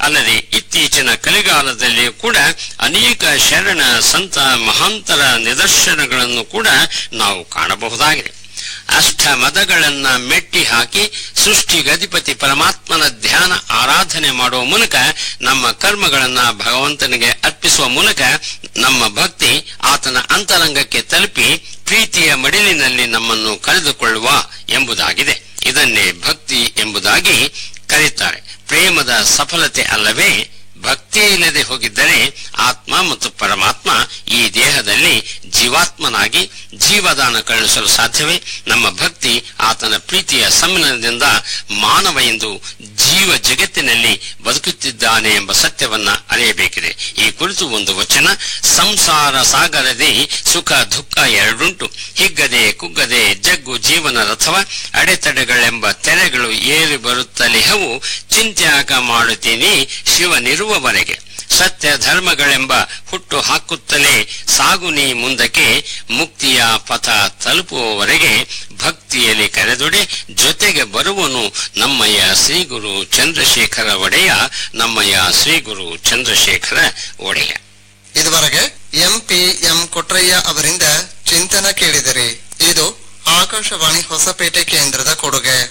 ಅಲ್ಲದೆ ಇತ್ತೀಚಿನ ಕಲಿಗಾಲದಲ್ಲಿ ಕೂಡ ಅನೇಕ ಶರಣ ಸಂತ ಮಹಾಂತರ ನಿದರ್ಶನಗಳನ್ನು ಕೂಡ ನಾವು ಕಾಣಬಹುದಾಗಿದೆ ಅಷ್ಟ ಮದಗಳನ್ನ ಮೆಟ್ಟಿ ಹಾಕಿ ಸೃಷ್ಟಿಗಧಿಪತಿ ಪರಮಾತ್ಮನ ಧ್ಯಾನ ಆರಾಧನೆ ಮಾಡುವ ಮೂಲಕ ನಮ್ಮ ಕರ್ಮಗಳನ್ನ ಭಗವಂತನಿಗೆ ಅರ್ಪಿಸುವ ಮೂಲಕ ನಮ್ಮ ಭಕ್ತಿ ಆತನ ಅಂತರಂಗಕ್ಕೆ ತಲುಪಿ ಪ್ರೀತಿಯ ಮಡಿಲಿನಲ್ಲಿ ನಮ್ಮನ್ನು ಕಳೆದುಕೊಳ್ಳುವ ಎಂಬುದಾಗಿದೆ ಇದನ್ನೇ ಭಕ್ತಿ ಎಂಬುದಾಗಿ ಕರೆಯುತ್ತಾರೆ ಪ್ರೇಮದ ಸಫಲತೆ ಅಲ್ಲವೇ ಭಕ್ತಿ ಇಲ್ಲದೆ ಹೋಗಿದ್ದರೆ ಆತ್ಮ ಮತ್ತು ಪರಮಾತ್ಮ ಈ ದೇಹದಲ್ಲಿ ಜೀವಾತ್ಮನಾಗಿ ಜೀವದಾನ ಕಳುಹಿಸಲು ಸಾಧ್ಯವೇ ನಮ್ಮ ಭಕ್ತಿ ಆತನ ಪ್ರೀತಿಯ ಸಮ್ಮಿಲನದಿಂದ ಮಾನವ ಎಂದು ಜೀವ ಜಗತ್ತಿನಲ್ಲಿ ಬದುಕುತ್ತಿದ್ದಾನೆ ಎಂಬ ಸತ್ಯವನ್ನ ಅರಿಯಬೇಕಿದೆ ಈ ಕುರಿತು ಒಂದು ವಚನ ಸಂಸಾರ ಸಾಗರದೆ ಸುಖ ದುಃಖ ಎರಡುಂಟು ಹಿಗ್ಗದೆ ಕುಗ್ಗದೆ ಜಗ್ಗು ಜೀವನ ರಥವ ಅಡೆತಡೆಗಳೆಂಬ ತೆರೆಗಳು ಏರಿ ಬರುತ್ತಲಿಹವು ಚಿಂತ್ಯಾಗ ಮಾಡುತ್ತೀನಿ ಶಿವನಿರುವವರೆಗೆ ಸತ್ಯ ಧರ್ಮಗಳೆಂಬ ಹುಟ್ಟು ಹಾಕುತ್ತಲೇ ಸಾಗು ನೀ ಮುಂದಕ್ಕೆ ಮುಕ್ತಿಯ ಪಥ ತಲುಪುವವರೆಗೆ ಭಕ್ತಿಯಲ್ಲಿ ಕರೆದೊಡೆ ಜೊತೆಗೆ ಬರುವನು ನಮ್ಮಯ್ಯ ಶ್ರೀಗುರು ಚಂದ್ರಶೇಖರ ಒಡೆಯ ನಮ್ಮಯ್ಯ ಶ್ರೀಗುರು ಚಂದ್ರಶೇಖರ ಒಡೆಯ ಇದುವರೆಗೆ ಎಂ ಪಿ ಎಂ ಕೊಟ್ರಯ್ಯ ಅವರಿಂದ ಚಿಂತನ ಕೇಳಿದರೆ ಇದು ಆಕಾಶವಾಣಿ ಹೊಸಪೇಟೆ ಕೇಂದ್ರದ ಕೊಡುಗೆ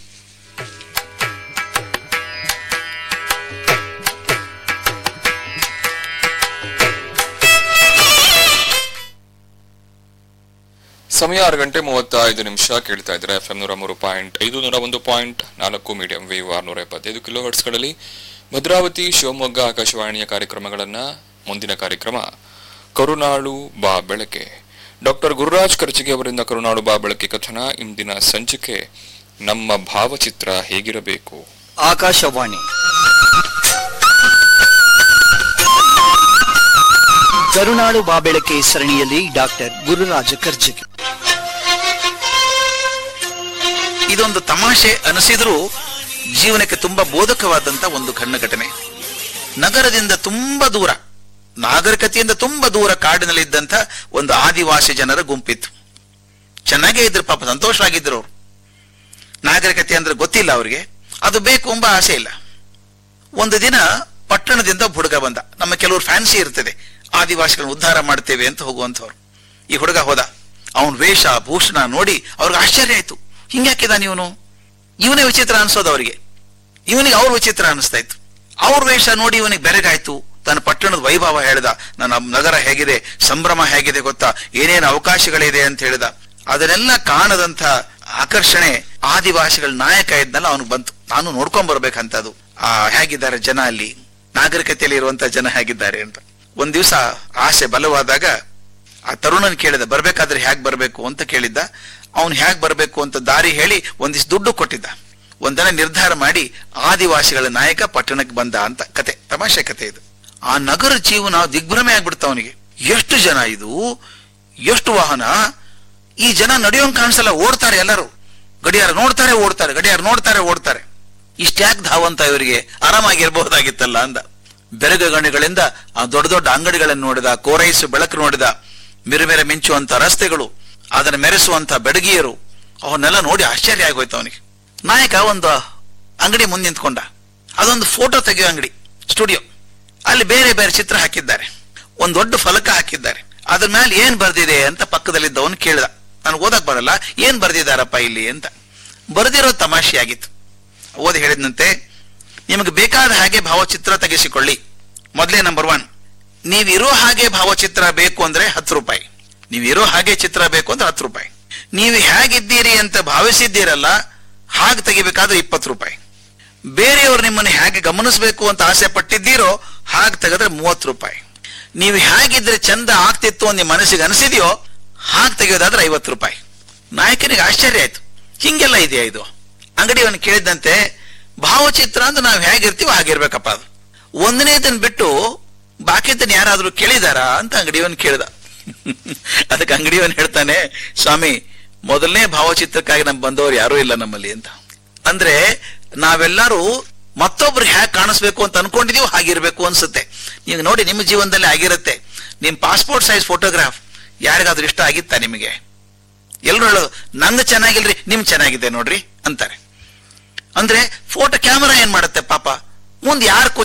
ಸಮಯ ಆರು ಗಂಟೆ ಮೂವತ್ತೈದು ನಿಮಿಷ ಕೇಳ್ತಾ ಇದ್ರೆ ಎಫ್ ಎಂ ನೂರ ಮೂರು ಪಾಯಿಂಟ್ ಐದು ನೂರ ಒಂದು ಪಾಯಿಂಟ್ ನಾಲ್ಕು ಮೀಡಿಯಂ ವೇವ್ ಆರ್ನೂರ ಎಪ್ಪತ್ತೈದು ಕಿಲೋ ಹರ್ಟ್ಸ್ಗಳಲ್ಲಿ ಭದ್ರಾವತಿ ಶಿವಮೊಗ್ಗ ಆಕಾಶವಾಣಿಯ ಕಾರ್ಯಕ್ರಮಗಳನ್ನ ಮುಂದಿನ ಕಾರ್ಯಕ್ರಮ ಕರುನಾಳು ಬಾ ಬೆಳಕೆ ಡಾಕ್ಟರ್ ಗುರುರಾಜ್ ಕರ್ಚಿಗೆ ಅವರಿಂದ ಕರುನಾಳು ಬಾ ಬೆಳಕೆ ಕಥನ ಇಂದಿನ ಸಂಚಿಕೆ ನಮ್ಮ ಭಾವಚಿತ್ರ ಹೇಗಿರಬೇಕು ಆಕಾಶವಾಣಿ ಕರುನಾಡು ಬಾಬೆಳಕೆ ಸರಣಿಯಲ್ಲಿ ಡಾಕ್ಟರ್ ಗುರುರಾಜ ಕರ್ಜಗಿ ಇದೊಂದು ತಮಾಷೆ ಅನಿಸಿದ್ರೂ ಜೀವನಕ್ಕೆ ತುಂಬಾ ಬೋಧಕವಾದಂತ ಒಂದು ಕಣ್ಣು ಘಟನೆ ನಗರದಿಂದ ತುಂಬಾ ದೂರ ನಾಗರಿಕತೆಯಿಂದ ತುಂಬಾ ದೂರ ಕಾಡಿನಲ್ಲಿದ್ದಂಥ ಒಂದು ಆದಿವಾಸಿ ಜನರ ಗುಂಪಿತ್ತು ಚೆನ್ನಾಗೇ ಇದ್ರು ಪಾಪ ಸಂತೋಷವಾಗಿದ್ರು ಅವರು ನಾಗರಿಕತೆ ಅಂದ್ರೆ ಗೊತ್ತಿಲ್ಲ ಅವರಿಗೆ ಅದು ಬೇಕು ಎಂಬ ಆಸೆ ಇಲ್ಲ ಒಂದು ದಿನ ಪಟ್ಟಣದಿಂದ ಒಬ್ಬ ಹುಡುಗ ಬಂದ ನಮ್ಮ ಕೆಲವರು ಫ್ಯಾನ್ಸಿ ಇರ್ತದೆ ಆದಿವಾಸಿಗಳನ್ನ ಉದ್ಧಾರ ಮಾಡ್ತೇವೆ ಅಂತ ಹೋಗುವಂಥವ್ರು ಈ ಹುಡುಗ ಹೋದ ಅವನ ವೇಷ ಭೂಷಣ ನೋಡಿ ಅವ್ರಿಗೆ ಆಶ್ಚರ್ಯ ಆಯ್ತು ಹಿಂಗ್ಯಾಕಿದಾನ ಇವನು ಇವನೇ ವಿಚಿತ್ರ ಅನ್ಸೋದು ಅವರಿಗೆ ಇವನಿಗೆ ಅವ್ರ ವಿಚಿತ್ರ ಅನಿಸ್ತಾ ಇತ್ತು ಅವ್ರ ವೇಷ ನೋಡಿ ಇವನಿಗೆ ಬೆರಗಾಯ್ತು ತನ್ನ ಪಟ್ಟಣದ ವೈಭವ ಹೇಳ್ದ ನನ್ನ ನಗರ ಹೇಗಿದೆ ಸಂಭ್ರಮ ಹೇಗಿದೆ ಗೊತ್ತಾ ಏನೇನು ಅವಕಾಶಗಳಿದೆ ಅಂತ ಹೇಳ್ದ ಅದನ್ನೆಲ್ಲ ಕಾಣದಂತ ಆಕರ್ಷಣೆ ಆದಿವಾಸಿಗಳ ನಾಯಕ ಇದ್ನಲ್ಲ ಅವನು ಬಂತು ನಾನು ನೋಡ್ಕೊಂಡ್ ಬರ್ಬೇಕಂತದು ಆ ಹೇಗಿದ್ದಾರೆ ಜನ ಅಲ್ಲಿ ನಾಗರಿಕತೆಯಲ್ಲಿ ಇರುವಂತ ಜನ ಹೇಗಿದ್ದಾರೆ ಅಂತ ಒಂದ್ ದಿವಸ ಆಸೆ ಬಲವಾದಾಗ ಆ ತರುಣನ್ ಕೇಳಿದ ಬರ್ಬೇಕಾದ್ರೆ ಹೇಗ್ ಬರ್ಬೇಕು ಅಂತ ಕೇಳಿದ್ದ ಅವನು ಹೇಗ್ ಬರ್ಬೇಕು ಅಂತ ದಾರಿ ಹೇಳಿ ಒಂದಿಷ್ಟು ದುಡ್ಡು ಕೊಟ್ಟಿದ್ದ ಒಂದನ ನಿರ್ಧಾರ ಮಾಡಿ ಆದಿವಾಸಿಗಳ ನಾಯಕ ಪಟ್ಟಣಕ್ಕೆ ಬಂದ ಅಂತ ಕತೆ ತಮಾಷೆ ಕತೆ ಇದು ಆ ನಗರ ಜೀವನ ದಿಗ್ಭ್ರಮೆ ಆಗ್ಬಿಡ್ತ ಅವನಿಗೆ ಎಷ್ಟು ಜನ ಇದು ಎಷ್ಟು ವಾಹನ ಈ ಜನ ನಡೆಯೋಂಗ್ ಕಾಣಿಸಲ್ಲ ಓಡ್ತಾರೆ ಎಲ್ಲರೂ ಗಡಿಯಾರ ನೋಡ್ತಾರೆ ಓಡ್ತಾರೆ ಗಡಿಯಾರ ನೋಡ್ತಾರೆ ಓಡ್ತಾರೆ ಇಷ್ಟ್ಯಾಕ್ ಧಾವಂತ ಇವರಿಗೆ ಆರಾಮಾಗಿರ್ಬಹುದಾಗಿತ್ತಲ್ಲ ಅಂದ ಬೆರಗಗಣಿಗಳಿಂದ ಆ ದೊಡ್ಡ ದೊಡ್ಡ ಅಂಗಡಿಗಳನ್ನು ನೋಡಿದ ಕೋರೈಸು ಬೆಳಕು ನೋಡಿದ ಮಿರುಮೆರೆ ಮಿಂಚುವಂತ ರಸ್ತೆಗಳು ಅದನ್ನು ಮೆರೆಸುವಂತ ಬೆಡಗಿಯರು ಅವನ್ನೆಲ್ಲ ನೋಡಿ ಆಶ್ಚರ್ಯ ಆಗೋಯ್ತು ಅವನಿಗೆ ನಾಯಕ ಒಂದು ಅಂಗಡಿ ಮುಂದೆ ನಿಂತ್ಕೊಂಡ ಅದೊಂದು ಫೋಟೋ ತೆಗೆಯೋ ಅಂಗಡಿ ಸ್ಟುಡಿಯೋ ಅಲ್ಲಿ ಬೇರೆ ಬೇರೆ ಚಿತ್ರ ಹಾಕಿದ್ದಾರೆ ಒಂದ್ ದೊಡ್ಡ ಫಲಕ ಹಾಕಿದ್ದಾರೆ ಅದ್ರ ಮೇಲೆ ಏನ್ ಬರ್ದಿದೆ ಅಂತ ಪಕ್ಕದಲ್ಲಿದ್ದವನು ಕೇಳಿದ ನಾನು ಓದಕ್ ಬರಲ್ಲ ಏನ್ ಬರ್ದಿದಾರಪ್ಪ ಇಲ್ಲಿ ಅಂತ ಬರ್ದಿರೋ ತಮಾಷೆ ಆಗಿತ್ತು ಓದಿ ಹೇಳಿದಂತೆ ನಿಮಗೆ ಬೇಕಾದ ಹಾಗೆ ಭಾವಚಿತ್ರ ತೆಗೆಸಿಕೊಳ್ಳಿ ಮೊದಲೇ ನಂಬರ್ ಒನ್ ನೀವಿರೋ ಹಾಗೆ ಭಾವಚಿತ್ರ ಬೇಕು ಅಂದ್ರೆ ಹತ್ತು ರೂಪಾಯಿ ನೀವಿರೋ ಹಾಗೆ ಚಿತ್ರ ಬೇಕು ಅಂದ್ರೆ ಹತ್ತು ರೂಪಾಯಿ ನೀವು ಹೇಗಿದ್ದೀರಿ ಅಂತ ಭಾವಿಸಿದ್ದೀರಲ್ಲ ಹಾಗೆ ತೆಗಿಬೇಕಾದ್ರೆ ಇಪ್ಪತ್ತು ರೂಪಾಯಿ ಬೇರೆಯವರು ನಿಮ್ಮನ್ನು ಹೇಗೆ ಗಮನಿಸಬೇಕು ಅಂತ ಆಸೆ ಪಟ್ಟಿದ್ದೀರೋ ಹಾಗೆ ತೆಗೆದ್ರೆ ಮೂವತ್ತು ರೂಪಾಯಿ ನೀವು ಹೇಗಿದ್ರೆ ಚಂದ ಆಗ್ತಿತ್ತು ಅಂತ ನಿಮ್ಮ ಮನಸ್ಸಿಗೆ ಅನಿಸಿದೆಯೋ ಹಾಗೆ ತೆಗೆಯೋದಾದ್ರೆ ಐವತ್ತು ರೂಪಾಯಿ ನಾಯಕನಿಗೆ ಆಶ್ಚರ್ಯ ಆಯ್ತು ಹಿಂಗೆಲ್ಲ ಇದೆಯಾ ಇದು ಅಂಗಡಿಯವನು ಕೇಳಿದಂತೆ ಭಾವಚಿತ್ರ ಅಂದ್ರೆ ನಾವು ಹೇಗಿರ್ತೀವೋ ಹಾಗಿರ್ಬೇಕಪ್ಪ ಅದು ಒಂದನೇದನ್ ಬಿಟ್ಟು ಬಾಕಿದ್ದನ್ನ ಯಾರಾದ್ರೂ ಕೇಳಿದಾರ ಅಂತ ಅಂಗಡಿಯವನ್ ಕೇಳಿದ ಅದಕ್ಕೆ ಅಂಗಡಿಯವನ್ ಹೇಳ್ತಾನೆ ಸ್ವಾಮಿ ಮೊದಲನೇ ಭಾವಚಿತ್ರಕ್ಕಾಗಿ ನಮ್ ಬಂದವರು ಯಾರೂ ಇಲ್ಲ ನಮ್ಮಲ್ಲಿ ಅಂತ ಅಂದ್ರೆ ನಾವೆಲ್ಲರೂ ಮತ್ತೊಬ್ರು ಹ್ಯಾಕ್ ಕಾಣಿಸ್ಬೇಕು ಅಂತ ಅನ್ಕೊಂಡಿದೀವೋ ಹಾಗಿರ್ಬೇಕು ಅನ್ಸುತ್ತೆ ಈಗ ನೋಡಿ ನಿಮ್ಮ ಜೀವನದಲ್ಲಿ ಆಗಿರುತ್ತೆ ನಿಮ್ ಪಾಸ್ಪೋರ್ಟ್ ಸೈಜ್ ಫೋಟೋಗ್ರಾಫ್ ಯಾರಿಗಾದ್ರೂ ಇಷ್ಟ ಆಗಿತ್ತಾ ನಿಮಗೆ ಎಲ್ರು ಹೇಳೋದು ನಂದು ಚೆನ್ನಾಗಿಲ್ರಿ ನಿಮ್ ಚೆನ್ನಾಗಿದೆ ನೋಡ್ರಿ ಅಂತಾರೆ ಅಂದ್ರೆ ಫೋಟೋ ಕ್ಯಾಮರಾ ಏನ್ ಮಾಡುತ್ತೆ ಪಾಪ ಮುಂದೆ ಯಾರು